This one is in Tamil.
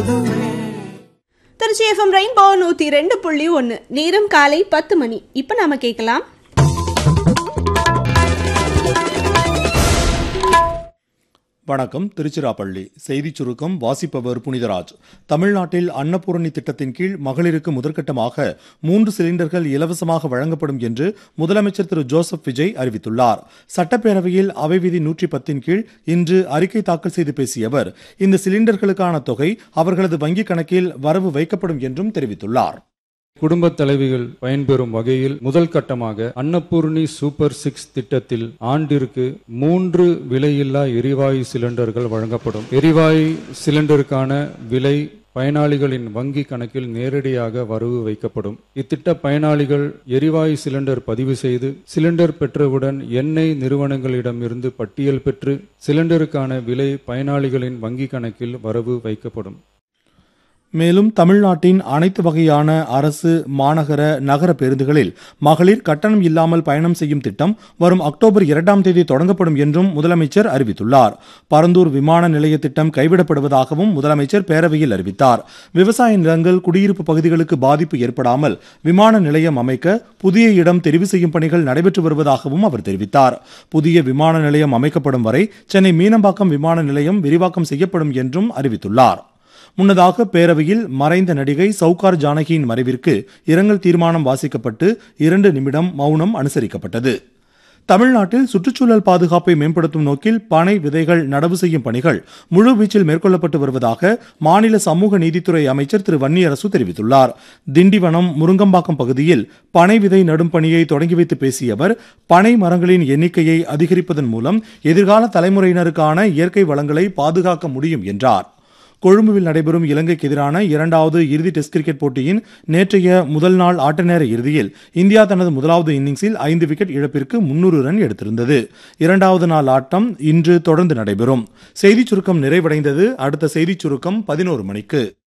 திருச்சி எஃப்எம் ரெயின்போ நூத்தி ரெண்டு புள்ளி ஒன்னு நேரம் காலை பத்து மணி இப்ப நாம கேட்கலாம் வணக்கம் திருச்சிராப்பள்ளி செய்திச் சுருக்கம் வாசிப்பவர் புனிதராஜ் தமிழ்நாட்டில் அன்னபூரணி திட்டத்தின் கீழ் மகளிருக்கு முதற்கட்டமாக மூன்று சிலிண்டர்கள் இலவசமாக வழங்கப்படும் என்று முதலமைச்சர் திரு ஜோசப் விஜய் அறிவித்துள்ளார் சட்டப்பேரவையில் அவை விதி நூற்றி பத்தின் கீழ் இன்று அறிக்கை தாக்கல் செய்து பேசிய அவர் இந்த சிலிண்டர்களுக்கான தொகை அவர்களது வங்கிக் கணக்கில் வரவு வைக்கப்படும் என்றும் தெரிவித்துள்ளார் குடும்பத் தலைவிகள் பயன்பெறும் வகையில் முதல் கட்டமாக அன்னபூர்ணி சூப்பர் சிக்ஸ் திட்டத்தில் ஆண்டிற்கு மூன்று விலையில்லா எரிவாயு சிலிண்டர்கள் வழங்கப்படும் எரிவாயு சிலிண்டருக்கான விலை பயனாளிகளின் வங்கி கணக்கில் நேரடியாக வரவு வைக்கப்படும் இத்திட்ட பயனாளிகள் எரிவாயு சிலிண்டர் பதிவு செய்து சிலிண்டர் பெற்றவுடன் எண்ணெய் நிறுவனங்களிடமிருந்து பட்டியல் பெற்று சிலிண்டருக்கான விலை பயனாளிகளின் வங்கி கணக்கில் வரவு வைக்கப்படும் மேலும் தமிழ்நாட்டின் அனைத்து வகையான அரசு மாநகர நகர பேருந்துகளில் மகளிர் கட்டணம் இல்லாமல் பயணம் செய்யும் திட்டம் வரும் அக்டோபர் இரண்டாம் தேதி தொடங்கப்படும் என்றும் முதலமைச்சர் அறிவித்துள்ளார் பரந்தூர் விமான நிலைய திட்டம் கைவிடப்படுவதாகவும் முதலமைச்சர் பேரவையில் அறிவித்தார் விவசாய நிலங்கள் குடியிருப்பு பகுதிகளுக்கு பாதிப்பு ஏற்படாமல் விமான நிலையம் அமைக்க புதிய இடம் தெரிவு செய்யும் பணிகள் நடைபெற்று வருவதாகவும் அவர் தெரிவித்தார் புதிய விமான நிலையம் அமைக்கப்படும் வரை சென்னை மீனம்பாக்கம் விமான நிலையம் விரிவாக்கம் செய்யப்படும் என்றும் அறிவித்துள்ளார் முன்னதாக பேரவையில் மறைந்த நடிகை சவுகார் ஜானகியின் மறைவிற்கு இரங்கல் தீர்மானம் வாசிக்கப்பட்டு இரண்டு நிமிடம் மௌனம் அனுசரிக்கப்பட்டது தமிழ்நாட்டில் சுற்றுச்சூழல் பாதுகாப்பை மேம்படுத்தும் நோக்கில் பனை விதைகள் நடவு செய்யும் பணிகள் முழுவீச்சில் மேற்கொள்ளப்பட்டு வருவதாக மாநில சமூக நீதித்துறை அமைச்சர் திரு வன்னியரசு தெரிவித்துள்ளார் திண்டிவனம் முருங்கம்பாக்கம் பகுதியில் பனை விதை நடும் பணியை தொடங்கி வைத்து பேசிய அவர் பனை மரங்களின் எண்ணிக்கையை அதிகரிப்பதன் மூலம் எதிர்கால தலைமுறையினருக்கான இயற்கை வளங்களை பாதுகாக்க முடியும் என்றார் கொழும்புவில் நடைபெறும் இலங்கைக்கு எதிரான இரண்டாவது இறுதி டெஸ்ட் கிரிக்கெட் போட்டியின் நேற்றைய முதல் நாள் ஆட்ட நேர இறுதியில் இந்தியா தனது முதலாவது இன்னிங்ஸில் ஐந்து விக்கெட் இழப்பிற்கு முன்னூறு ரன் எடுத்திருந்தது இரண்டாவது நாள் ஆட்டம் இன்று தொடர்ந்து நடைபெறும் செய்திச் சுருக்கம் நிறைவடைந்தது அடுத்த செய்திச் சுருக்கம் பதினோரு மணிக்கு